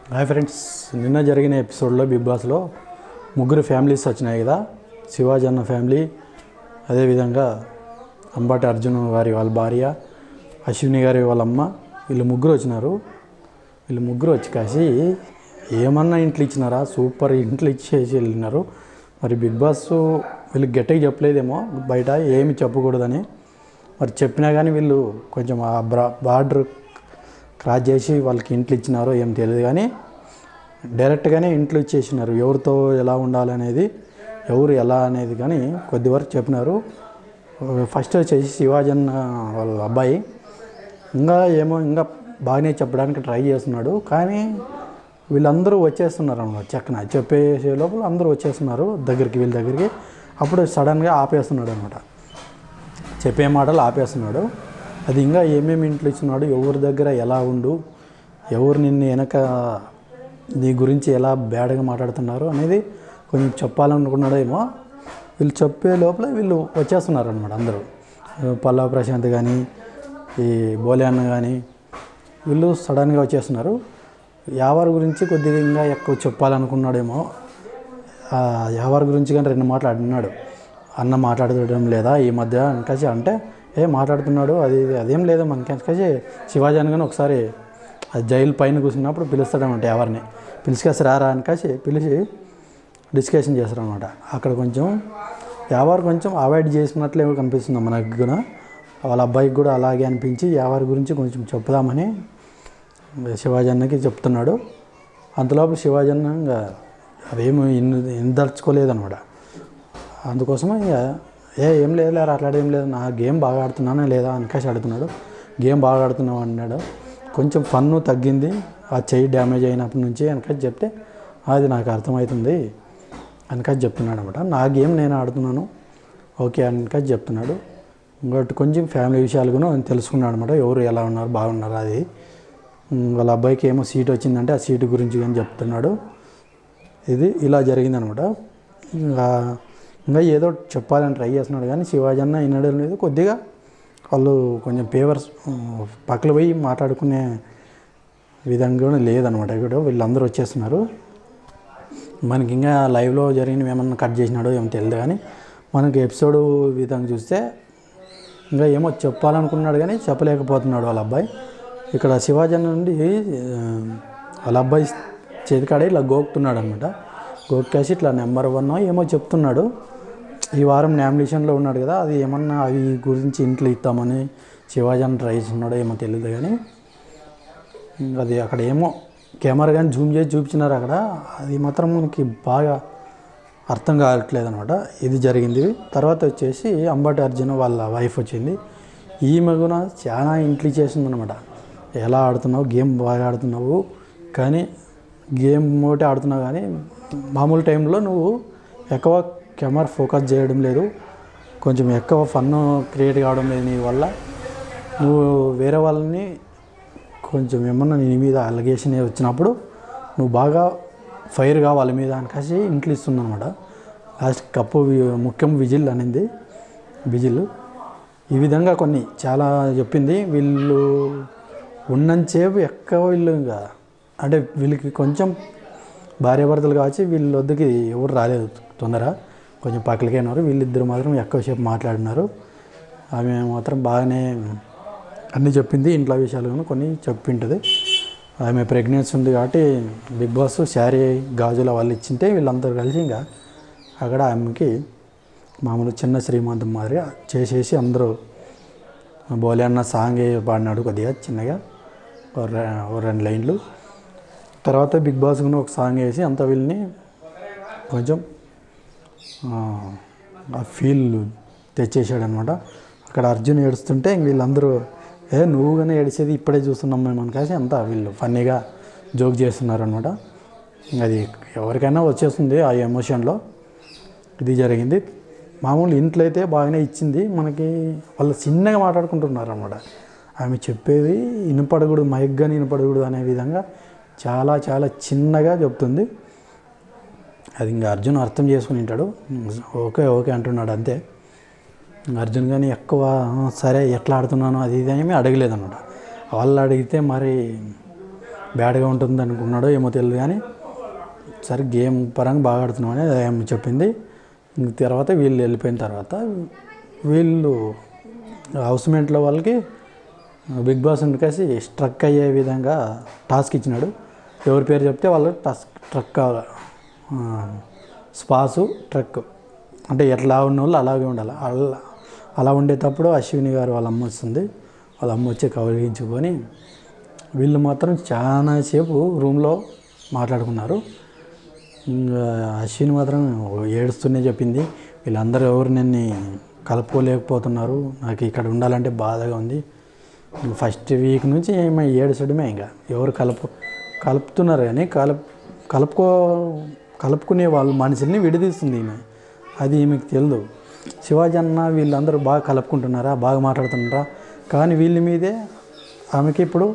hi friends నిన్న జరిగిన ఎపిసోడ్లో బిగ్ బాస్లో ముగ్గురు ఫ్యామిలీస్ వచ్చినాయి కదా శివాజీ అన్న ఫ్యామిలీ అదేవిధంగా అంబాటి అర్జున్ గారి వాళ్ళ భార్య అశ్విని గారి వాళ్ళ అమ్మ వీళ్ళు ముగ్గురు వచ్చినారు వీళ్ళు ముగ్గురు వచ్చి కాసి ఏమన్నా ఇంట్లో ఇచ్చినారా సూపర్ ఇంట్లో ఇచ్చేసి వెళ్ళినారు మరి బిగ్ బాస్ వీళ్ళు గట్టిగా చెప్పలేదేమో బయట ఏమి చెప్పకూడదని మరి చెప్పినా కానీ వీళ్ళు కొంచెం ఆ బ్రా బార్డర్ క్రాస్ చేసి వాళ్ళకి ఇంట్లో ఇచ్చినారో ఏం తెలియదు కానీ డైరెక్ట్గానే ఇంట్లో ఇచ్చేసినారు ఎవరితో ఎలా ఉండాలి అనేది ఎవరు ఎలా అనేది కానీ కొద్ది వరకు చెప్పినారు ఫస్ట్ వచ్చేసి శివాజన్ వాళ్ళ అబ్బాయి ఇంకా ఏమో ఇంకా బాగానే చెప్పడానికి ట్రై చేస్తున్నాడు కానీ వీళ్ళందరూ వచ్చేస్తున్నారు అన్నమాట చక్కన చెప్పేసే లోపల అందరూ వచ్చేస్తున్నారు దగ్గరికి వీళ్ళ దగ్గరికి అప్పుడు సడన్గా ఆపేస్తున్నాడు అనమాట చెప్పే మాటలు ఆపేస్తున్నాడు అది ఇంకా ఏమేమి ఇంట్లో ఇచ్చినాడు ఎవరి దగ్గర ఎలా ఉండు ఎవరు నిన్ను వెనక నీ గురించి ఎలా బ్యాడ్గా మాట్లాడుతున్నారు అనేది కొంచెం చెప్పాలనుకున్నాడేమో వీళ్ళు చెప్పే లోపల వీళ్ళు వచ్చేస్తున్నారు అనమాట అందరూ పల్లవ ప్రశాంత్ కానీ ఈ బోలే అన్న కానీ వీళ్ళు సడన్గా వచ్చేస్తున్నారు యావర్ గురించి కొద్దిగా ఇంకా ఎక్కువ చెప్పాలనుకున్నాడేమో ఆ ఎవరి గురించి కానీ రెండు మాటలు అడిగినాడు అన్న మాట్లాడడం లేదా ఈ మధ్య అనకాసి అంటే ఏ మాట్లాడుతున్నాడు అది ఇది అదేం లేదు మనకి అనకాసి శివాజీ అనగానే ఒకసారి ఆ జైలు పైన కూర్చున్నప్పుడు పిలుస్తాడనమాట ఎవరిని పిలిచికేసి రారా అనకాసి పిలిచి డిస్కషన్ చేస్తారనమాట అక్కడ కొంచెం ఎవరు కొంచెం అవాయిడ్ చేసినట్లే కనిపిస్తుంది మనకి కూడా వాళ్ళ అబ్బాయికి కూడా అలాగే అనిపించి ఎవరి గురించి కొంచెం చెప్పుదామని శివాజీ అన్నకి చెప్తున్నాడు అంతలోపు శివాజీ అన్న ఇంకా అవేమి ఇన్ని ఇందర్చుకోలేదనమాట అందుకోసమే ఇక ఏ ఏం లేదు అట్లాంటి ఏం లేదు నా గేమ్ బాగా ఆడుతున్నానా లేదా అనకాసి ఆడుతున్నాడు గేమ్ బాగా ఆడుతున్నావు అన్నాడు కొంచెం ఫన్ను తగ్గింది ఆ చెయ్యి డ్యామేజ్ అయినప్పటి నుంచి అనకాసి చెప్తే అది నాకు అర్థమవుతుంది అనకాసి చెప్తున్నాడు అనమాట నా గేమ్ నేను ఆడుతున్నాను ఓకే అనకాసి చెప్తున్నాడు ఇంకోటి కొంచెం ఫ్యామిలీ విషయాలు కూడా తెలుసుకున్నాడు అనమాట ఎవరు ఎలా ఉన్నారు బాగున్నారు అది ఉమ్, వాళ్ళ అబ్బాయికి ఏమో సీట్ వచ్చిందంటే ఆ సీటు గురించి కానీ చెప్తున్నాడు ఇది ఇలా జరిగిందనమాట ఇంకా ఇంకా ఏదో ఒకటి చెప్పాలని ట్రై చేస్తున్నాడు కానీ శివాజీ అన్న వినడం లేదు కొద్దిగా వాళ్ళు కొంచెం పేవర్స్ పక్కన పోయి మాట్లాడుకునే విధంగా కూడా లేదనమాట ఇక్కడ వీళ్ళందరూ వచ్చేస్తున్నారు మనకి ఇంకా లైవ్లో జరిగినవి ఏమన్నా కట్ చేసినాడో ఏమో తెలియదు కానీ మనకి ఎపిసోడ్ విధంగా చూస్తే ఇంకా ఏమో చెప్పాలనుకున్నాడు కానీ చెప్పలేకపోతున్నాడు వాళ్ళ అబ్బాయి ఇక్కడ శివాజీ నుండి ఆ, వాళ్ళ అబ్బాయి చేతికాడే ఇలా గోకుతున్నాడు అనమాట గోక్కేసి ఇట్లా నెంబర్ వన్ ఏమో చెప్తున్నాడు ఈ వారం నామినేషన్లో ఉన్నాడు కదా అది ఏమన్నా అవి గురించి ఇంట్లో ఇస్తామని శివాజీ అని ట్రై చేస్తున్నాడో ఏమో తెలియదు కానీ ఇంకా అది అక్కడ ఏమో కెమెరా కానీ జూమ్ చేసి చూపించినారు అక్కడ అది మాత్రం మనకి బాగా అర్థం కావట్లేదు అనమాట ఇది జరిగింది తర్వాత వచ్చేసి అంబటి అర్జున్ వాళ్ళ వైఫ్ వచ్చింది ఈమె కూడా చాలా ఇంట్లో చేసింది అనమాట ఎలా ఆడుతున్నావు గేమ్ బాగా ఆడుతున్నావు కానీ గేమ్ ఒకటి ఆడుతున్నావు కానీ మామూలు టైంలో నువ్వు ఎక్కువ కెమెరా ఫోకస్ చేయడం లేదు కొంచెం ఎక్కువ ఫన్ క్రియేట్ కావడం లేదు నీ వల్ల నువ్వు వేరే వాళ్ళని కొంచెం ఏమన్నా నీ మీద అలిగేషన్ వచ్చినప్పుడు నువ్వు బాగా ఫైర్ కావాలి మీద అనకాసి ఇంట్లో ఇస్తుందన్నమాట లాస్ట్ కప్పు వి- ముఖ్యం విజిల్ అనింది విజిల్ ఈ విధంగా కొన్ని చాలా చెప్పింది వీళ్ళు ఉన్నంతసేపు ఎక్కువ వీళ్ళు ఇంకా అంటే వీళ్ళకి కొంచెం భార్యాభర్తలు కావచ్చు వీళ్ళ వద్దకి ఎవరు రాలేదు తొందర కొంచెం పక్కలకైనారు వీళ్ళిద్దరు మాత్రం ఎక్కువసేపు మాట్లాడినారు ఆమె మాత్రం బాగానే అన్నీ చెప్పింది ఇంట్లో విషయాలు కూడా కొన్ని చెప్పింటుంది ఆమె ప్రెగ్నెన్సీ ఉంది కాబట్టి బిగ్ బాస్ శారీ గాజుల వాళ్ళు ఇచ్చింటే వీళ్ళందరూ కలిసి ఇంకా అక్కడ ఆమెకి మామూలు చిన్న శ్రీమంతం మాదిరి చేసేసి అందరూ బోలే అన్న సాంగ్ పాడినాడు కొద్దిగా చిన్నగా ఓ రె- ఓ రెండు లైన్లు తర్వాత బిగ్ బాస్ కూడా ఒక సాంగ్ వేసి అంత వీళ్ళని కొంచెం ఆ, ఆ ఫీల్ తెచ్చేసాడు అనమాట అక్కడ అర్జున్ ఏడుస్తుంటే ఇంక వీళ్ళందరూ ఏ నువ్వు కానీ ఏడిచేది ఇప్పుడే చూస్తున్నాం మేము అనుకాసి అంతా వీళ్ళు ఫన్నీగా జోక్ చేస్తున్నారు అనమాట అది ఎవరికైనా వచ్చేస్తుంది ఆ ఎమోషన్లో ఇది జరిగింది మామూలు ఇంట్లో అయితే బాగానే ఇచ్చింది మనకి వాళ్ళు చిన్నగా మాట్లాడుకుంటున్నారు అనమాట ఆమె చెప్పేది వినపడకూడదు మైక్ కానీ వినపడకూడదు అనే విధంగా చాలా చాలా చిన్నగా చెప్తుంది అది ఇంకా అర్జున్ అర్థం చేసుకుని ఉంటాడు ఓకే ఓకే అంటున్నాడు అంతే అర్జున్ కానీ ఎక్కువ "ఆ, సరే ఎట్లా ఆడుతున్నాను అది ఇది ఏమీ అడగలేదన్నమాట వాళ్ళు అడిగితే మరి బ్యాడ్గా ఉంటుంది అనుకున్నాడో ఏమో తెలియదు కానీ సరే గేమ్ పరంగా బాగా ఆడుతున్నామని ఆమె చెప్పింది ఇంక తర్వాత వీళ్ళు వెళ్ళిపోయిన తర్వాత వీళ్ళు హౌస్మేట్లో వాళ్ళకి బిగ్ బాస్ కలిసి స్ట్రక్ అయ్యే విధంగా టాస్క్ ఇచ్చినాడు ఎవరి పేరు చెప్తే వాళ్ళు టాస్క్ ట్రక్ కావాలి ఆ, స్పాసు ట్రక్ అంటే ఎట్లా ఉన్న వాళ్ళు అలాగే ఉండాలి అలా అలా ఉండేటప్పుడు అశ్విని గారు వాళ్ళ అమ్మ వస్తుంది వాళ్ళ అమ్మ వచ్చి కౌలించుకొని వీళ్ళు మాత్రం చాలాసేపు రూమ్లో మాట్లాడుకున్నారు ఇంకా అశ్విని మాత్రం ఏడుస్తూనే చెప్పింది వీళ్ళందరూ ఎవరు నన్ను కలుపుకోలేకపోతున్నారు నాకు ఇక్కడ ఉండాలంటే బాధగా ఉంది ఫస్ట్ వీక్ నుంచి ఏమో ఏడ్చడమే ఇంకా ఎవరు కలుపు కలుపుతున్నారు కానీ కలుపు కలుపుకో కలుపుకునే వాళ్ళు మనుషుల్ని విడదీస్తుంది ఈమె అది ఈమెకు తెలియదు శివాజీ అన్న వీళ్ళందరూ బాగా కలుపుకుంటున్నారా బాగా మాట్లాడుతున్నారా కానీ వీళ్ళ మీదే ఆమెకి ఇప్పుడు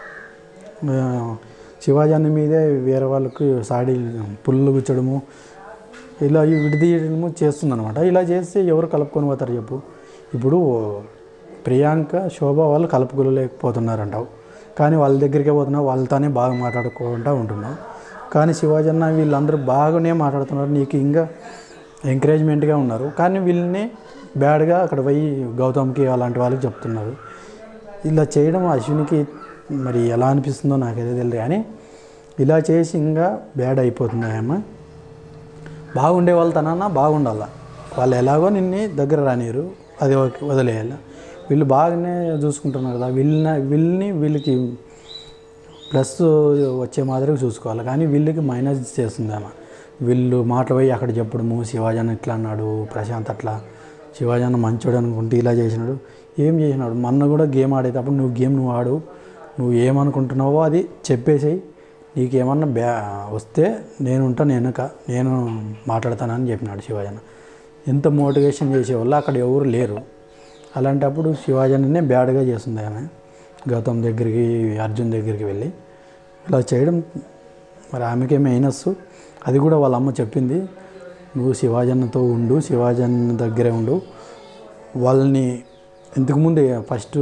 ఆ, శివాజీ అన్న మీదే వేరే వాళ్ళకి సాడీ పుల్లు గుచ్చడము ఇలా విడదీయడము చేస్తుందన్నమాట ఇలా చేస్తే ఎవరు కలుపుకొని పోతారు చెప్పు ఇప్పుడు ప్రియాంక శోభ వాళ్ళు కలుపుకోలేకపోతున్నారంటావు కానీ వాళ్ళ దగ్గరికే పోతున్నావు వాళ్ళతోనే బాగా మాట్లాడుకుంటూ ఉంటున్నావు కానీ శివాజీ అన్న వీళ్ళందరూ బాగానే మాట్లాడుతున్నారు నీకు ఇంకా ఎంకరేజ్మెంట్గా ఉన్నారు కానీ వీళ్ళని బ్యాడ్గా అక్కడ పోయి గౌతమ్కి అలాంటి వాళ్ళకి చెప్తున్నారు ఇలా చేయడం అశ్వినికి మరి ఎలా అనిపిస్తుందో నాకైతే తెలియదు కానీ ఇలా చేసి ఇంకా బ్యాడ్ అయిపోతుంది ఆమె బాగుండే వాళ్ళు తనన్నా బాగుండాల వాళ్ళు ఎలాగో నిన్ను దగ్గర రానియరు అది ఓకే వదిలేయాలి వీళ్ళు బాగానే చూసుకుంటున్నారు కదా వీళ్ళని వీళ్ళని వీళ్ళకి ప్లస్ వచ్చే మాదిరిగా చూసుకోవాలి కానీ వీళ్ళకి మైనస్ చేస్తుంది ఆమె వీళ్ళు మాటలు పోయి అక్కడ చెప్పడము శివాజన్ ఇట్లా అన్నాడు ప్రశాంత్ అట్లా శివాజన్ మంచోడు అనుకుంటే ఇలా చేసినాడు ఏం చేసినాడు మొన్న కూడా గేమ్ ఆడేటప్పుడు నువ్వు గేమ్ నువ్వు ఆడు నువ్వు ఏమనుకుంటున్నావో అది చెప్పేసేయి నీకేమన్నా బ్యా వస్తే నేను ఉంటా నేను క- నేను మాట్లాడతానని చెప్పినాడు శివాజన్ ఎంత మోటివేషన్ చేసేవాళ్ళు అక్కడ ఎవరు లేరు అలాంటప్పుడు శివాజీనే బ్యాడ్గా చేస్తుంది ఆమె గౌతమ్ దగ్గరికి అర్జున్ దగ్గరికి వెళ్ళి ఇలా చేయడం మరి ఆమెకే మైనస్ అది కూడా వాళ్ళ అమ్మ చెప్పింది నువ్వు శివాజన్నతో ఉండు శివాజన్న దగ్గరే ఉండు వాళ్ళని ఇంతకుముందు ఫస్ట్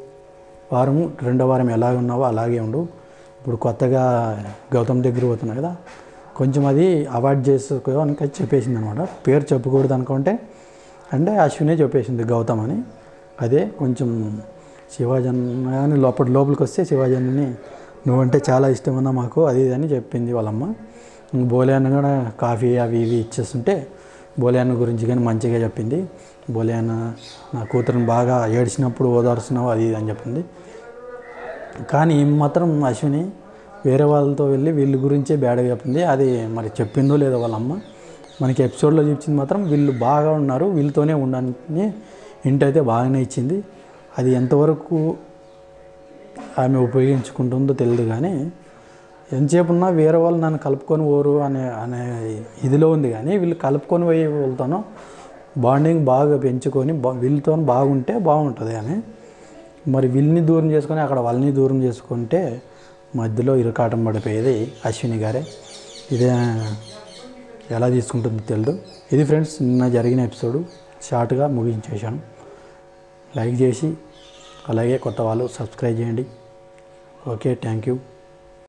వారం రెండో వారం ఎలాగ ఉన్నావో అలాగే ఉండు ఇప్పుడు కొత్తగా గౌతమ్ దగ్గర పోతున్నావు కదా కొంచెం అది అవాయిడ్ చేసుకో అని చెప్పేసింది అనమాట పేరు చెప్పకూడదు అనుకుంటే అంటే అశ్వినే చెప్పేసింది గౌతమ్ అని అదే కొంచెం శివాజన్న కానీ లోపల లోపలికి వస్తే శివాజన్ని నువ్వంటే చాలా ఇష్టమన్నా మాకు అది ఇది అని చెప్పింది వాళ్ళమ్మ ఇంక బోలే అన్న కూడా కాఫీ అవి ఇవి ఇచ్చేస్తుంటే బోలే అన్న గురించి కానీ మంచిగా చెప్పింది బోలే అన్న నా కూతురుని బాగా ఏడ్చినప్పుడు ఓదార్చున్నావు అది ఇది అని చెప్పింది కానీ ఈమె మాత్రం అశ్విని వేరే వాళ్ళతో వెళ్ళి వీళ్ళ గురించే బ్యాడ్గా చెప్పింది అది మరి చెప్పిందో లేదో వాళ్ళ అమ్మ మనకి ఎపిసోడ్లో చూపించింది మాత్రం వీళ్ళు బాగా ఉన్నారు వీళ్ళతోనే ఉండడానికి ఇంటి అయితే బాగానే ఇచ్చింది అది ఎంతవరకు ఆమె ఉపయోగించుకుంటుందో తెలియదు కానీ ఎంతసేపు ఉన్నా వేరే వాళ్ళు నన్ను కలుపుకొని పోరు అనే అనే ఇదిలో ఉంది కానీ వీళ్ళు కలుపుకొని పోయి వెళ్తాను బాండింగ్ బాగా పెంచుకొని బా వీళ్ళతో బాగుంటే బాగుంటుంది అని మరి వీళ్ళని దూరం చేసుకొని అక్కడ వాళ్ళని దూరం చేసుకుంటే మధ్యలో ఇరుకాటం పడిపోయేది అశ్విని గారే ఇదే ఎలా తీసుకుంటుందో తెలియదు ఇది ఫ్రెండ్స్ నిన్న జరిగిన ఎపిసోడ్ షార్ట్గా ముగించేశాను లైక్ చేసి అలాగే కొత్త వాళ్ళు సబ్స్క్రైబ్ చేయండి ఓకే థ్యాంక్ యూ